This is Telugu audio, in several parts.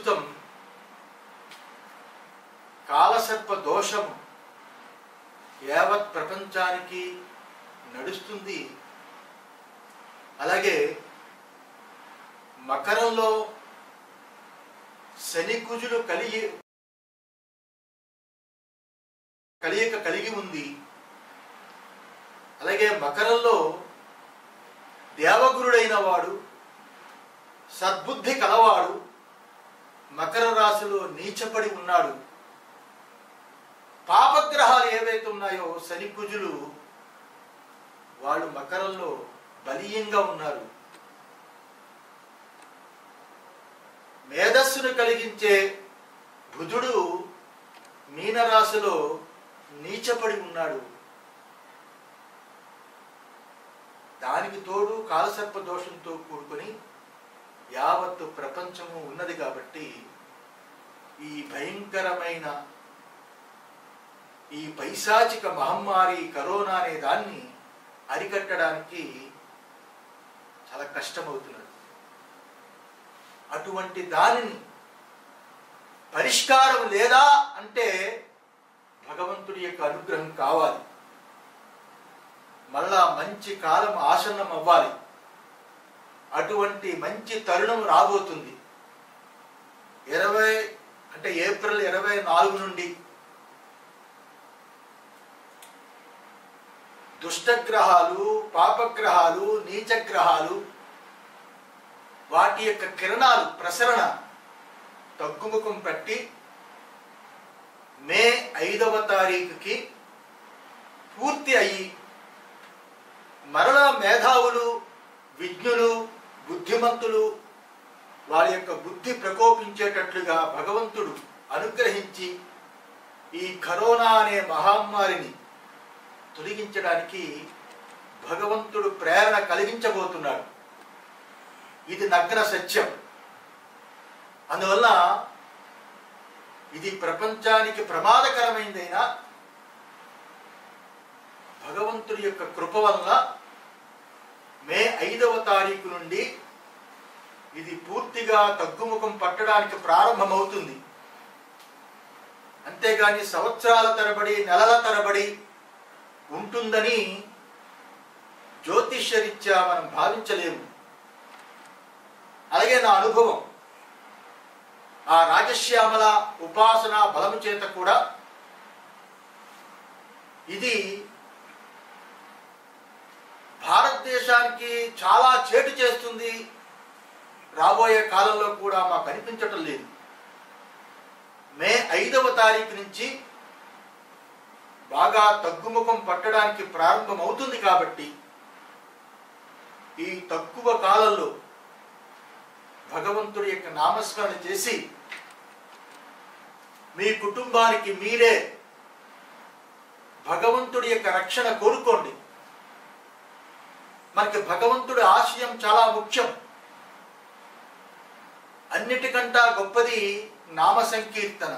ప్రస్తుతం కాలసర్ప దోషము యావత్ ప్రపంచానికి నడుస్తుంది అలాగే మకరంలో శని కుజులు కలిగి కలియక కలిగి ఉంది అలాగే మకరంలో దేవగురుడైన వాడు సద్బుద్ధి కలవాడు మకర రాశిలో నీచపడి ఉన్నాడు పాపగ్రహాలు ఏవైతే ఉన్నాయో శని కుజులు వాళ్ళు మకరంలో బలీయంగా ఉన్నారు మేధస్సును కలిగించే బుధుడు మీనరాశిలో నీచపడి ఉన్నాడు దానికి తోడు కాలసర్ప దోషంతో కూడుకొని యావత్తు ప్రపంచము ఉన్నది కాబట్టి ఈ భయంకరమైన ఈ పైశాచిక మహమ్మారి కరోనా అనే దాన్ని అరికట్టడానికి చాలా కష్టమవుతున్నది అటువంటి దానిని పరిష్కారం లేదా అంటే భగవంతుడి యొక్క అనుగ్రహం కావాలి మళ్ళా మంచి కాలం ఆసన్నం అవ్వాలి అటువంటి మంచి తరుణం రాబోతుంది ఇరవై అంటే ఏప్రిల్ ఇరవై నాలుగు నుండి దుష్టగ్రహాలు పాపగ్రహాలు నీచగ్రహాలు వాటి యొక్క కిరణాలు ప్రసరణ తగ్గుముఖం పట్టి మే ఐదవ తారీఖుకి పూర్తి అయ్యి మరలా మేధావులు విజ్ఞులు బుద్ధిమంతులు వారి యొక్క బుద్ధి ప్రకోపించేటట్లుగా భగవంతుడు అనుగ్రహించి ఈ కరోనా అనే మహమ్మారిని తొలగించడానికి భగవంతుడు ప్రేరణ కలిగించబోతున్నాడు ఇది నగ్న సత్యం అందువల్ల ఇది ప్రపంచానికి ప్రమాదకరమైందైనా భగవంతుడి యొక్క కృప వల్ల మే ఐదవ తారీఖు నుండి ఇది పూర్తిగా తగ్గుముఖం పట్టడానికి ప్రారంభమవుతుంది అంతేగాని సంవత్సరాల తరబడి నెలల తరబడి ఉంటుందని జ్యోతిష్యరీత్యా మనం భావించలేము అలాగే నా అనుభవం ఆ రాజశ్యామల ఉపాసన బలము చేత కూడా ఇది భారతదేశానికి చాలా చేటు చేస్తుంది రాబోయే కాలంలో కూడా మాకు అనిపించటం లేదు మే ఐదవ తారీఖు నుంచి బాగా తగ్గుముఖం పట్టడానికి ప్రారంభమవుతుంది కాబట్టి ఈ తక్కువ కాలంలో భగవంతుడి యొక్క నామస్మరణ చేసి మీ కుటుంబానికి మీరే భగవంతుడి యొక్క రక్షణ కోరుకోండి మనకి భగవంతుడి ఆశయం చాలా ముఖ్యం అన్నిటికంటా గొప్పది నామ సంకీర్తన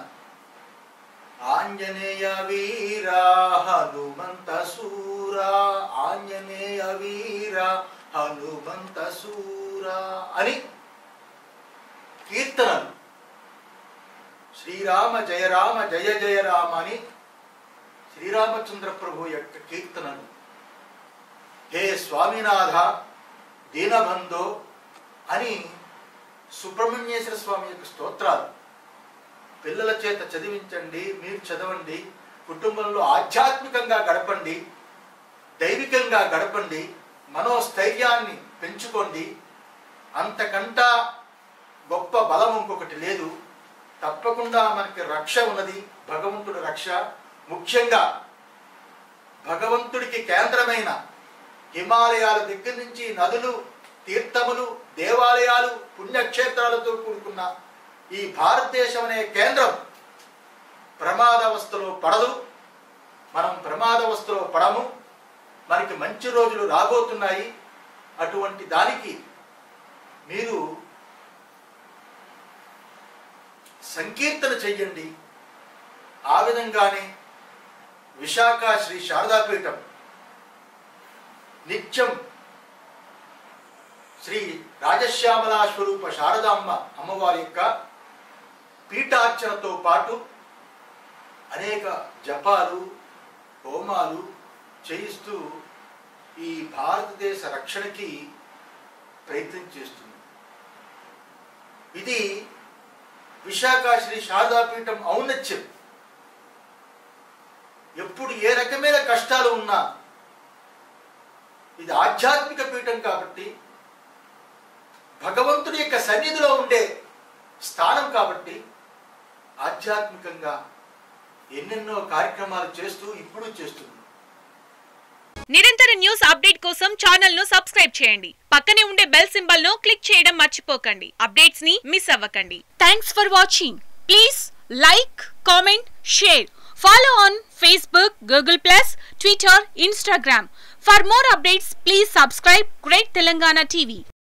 ఆంజనేయ వీర హనుమంత సూర ఆంజనేయ వీర హనుమంత సూర అని కీర్తనలు శ్రీరామ జయ రామ జయ జయ రామ అని శ్రీరామచంద్ర ప్రభు యొక్క కీర్తనలు హే స్వామినాథ దీనబంధో అని సుబ్రహ్మణ్యేశ్వర స్వామి యొక్క స్తోత్రాలు పిల్లల చేత చదివించండి మీరు చదవండి కుటుంబంలో ఆధ్యాత్మికంగా గడపండి దైవికంగా గడపండి మనోస్థైర్యాన్ని పెంచుకోండి అంతకంటా గొప్ప బలం ఇంకొకటి లేదు తప్పకుండా మనకి రక్ష ఉన్నది భగవంతుడి రక్ష ముఖ్యంగా భగవంతుడికి కేంద్రమైన హిమాలయాల దగ్గర నుంచి నదులు తీర్థములు దేవాలయాలు పుణ్యక్షేత్రాలతో కూడుకున్న ఈ భారతదేశం అనే కేంద్రం ప్రమాదవస్థలో పడదు మనం ప్రమాదవస్థలో పడము మనకి మంచి రోజులు రాబోతున్నాయి అటువంటి దానికి మీరు సంకీర్తన చెయ్యండి ఆ విధంగానే విశాఖ శ్రీ శారదాపీఠం నిత్యం శ్రీ రాజశ్యామలా స్వరూప శారదామ్మ అమ్మవారి యొక్క పీఠార్చనతో పాటు అనేక జపాలు హోమాలు చేయిస్తూ ఈ భారతదేశ రక్షణకి ప్రయత్నం చేస్తుంది ఇది విశాఖ శ్రీ శారదాపీఠం ఔన్నత్యం ఎప్పుడు ఏ రకమైన కష్టాలు ఉన్నా ఇది ఆధ్యాత్మిక పీఠం కాబట్టి భగవంతుడి యొక్క సన్నిధిలో ఉండే స్థానం కాబట్టి ఆధ్యాత్మికంగా ఎన్నెన్నో కార్యక్రమాలు చేస్తూ ఇప్పుడు చేస్తుంది నిరంతర న్యూస్ అప్డేట్ కోసం ఛానల్ ను సబ్స్క్రైబ్ చేయండి పక్కనే ఉండే బెల్ సింబల్ ను క్లిక్ చేయడం మర్చిపోకండి అప్డేట్స్ ని మిస్ అవ్వకండి thanks for watching please like comment share follow on Facebook Google plus Twitter Instagram for more updates please subscribe great Telangana TV